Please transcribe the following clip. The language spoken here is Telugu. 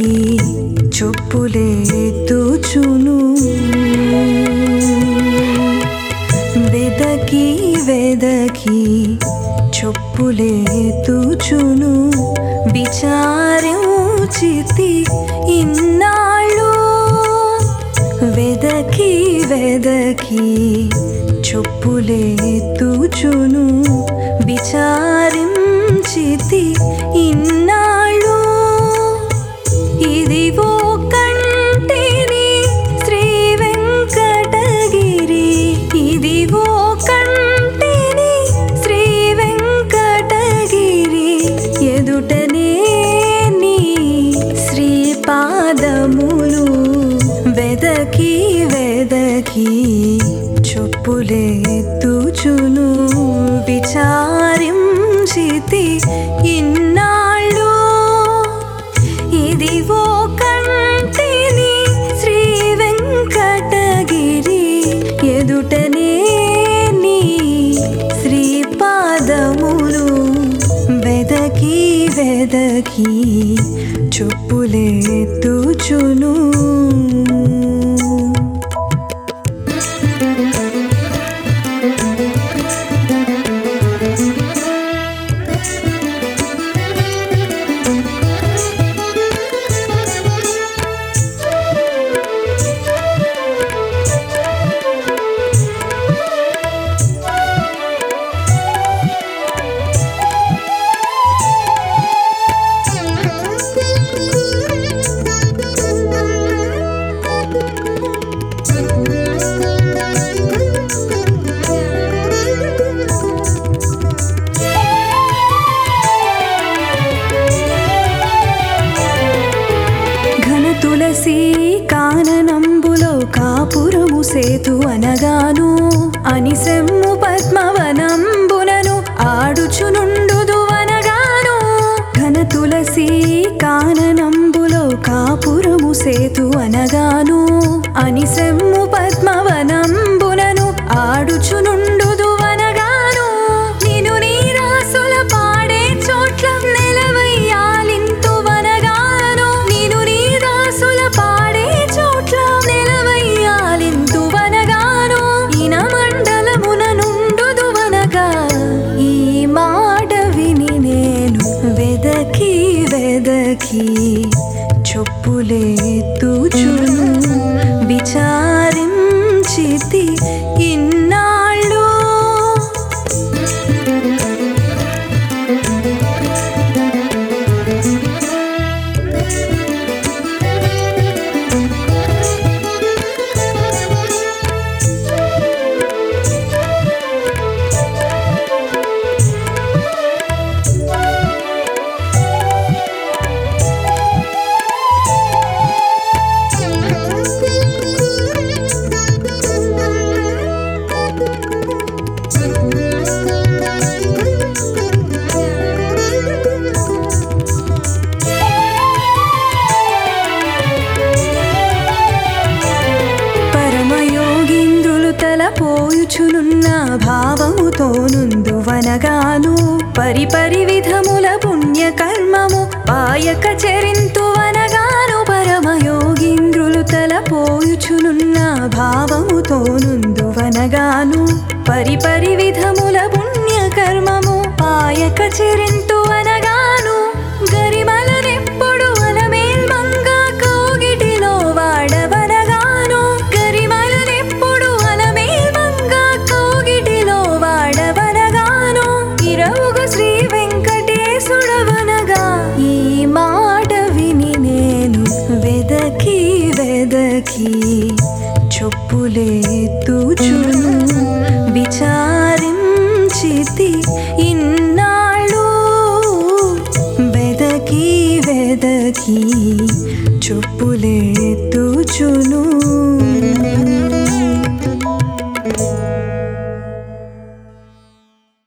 చొప్పులేతుచును వెదకి వెదకి చొప్పులేతుచును విచారించితి ఇన్నాళ్ళు వెదకి వెదకి చొప్పులేతుచును విచారించితి ఇన్నాళ్ళు ఇదివో కంటిని శ్రీ వెంకటగిరి ఇదివో కంటిని శ్రీ వెంకటగిరి ఎదుటనే నీ శ్రీపాదములు వెదకి వెదకి చొప్పులేతుచును విచారించితి ఇన్నాళ్ళు ఇదివో కంటిని శ్రీ వెంకటగిరి ఎదుటనే నీ శ్రీపాదములు వెదకి వెదకి చొప్పులేతుచును ఘన తులసి కాననంబులో కాపురము సేతు అనగాను అనిసెమ్ము పద్మవనంబునను ఆడుచునుండుదు అనగాను ఘన తులసి కాననంబులో కాపురము సేతు అనగాను అనిసెమ్ము పద్మవనంబునను ఆడుచునుండుదు అనగాను నిను నీరాసుల పాడే చోట్ల నిలవయ్యాలింతు వనగాను నిను నీరాసుల పాడే చోట్ల నిలవయ్యాలింతు వనగాను ఇన మండలమున నుండుదు వనగా ఈ మాట విని నేను వెదకి వెదకి చొప్పులేతుచును విచారించితి ఇన్నాళ్ళు పరమయోగీంద్రులు తలపోయుచునున్న భావముతోనుందు వనగాను పరిపరి విధముల పుణ్యకర్మము పాయక చరింతు వనగాను పరమయోగీంద్రులు తలపోయుచునున్న భావముతోనుందు వనగాను పరిపరి విధముల పుణ్యకర్మము పాయక చరింతు వనగాను గరిమలనెప్పుడు అలమేల్మంగ కోగిటిలో వాడవనగాను గరిమలనెప్పుడు అలమేల్మంగ కోగిటిలో వాడవనగాను ఇరవుగు శ్రీ వెంకటేశుడవనగా ఈ మాట విని నేను వెదకి వెదకి చొప్పులేతుచును విచారించితి ఇన్నాళ్ళు వెదకి వెదకి చొప్పులేతుచును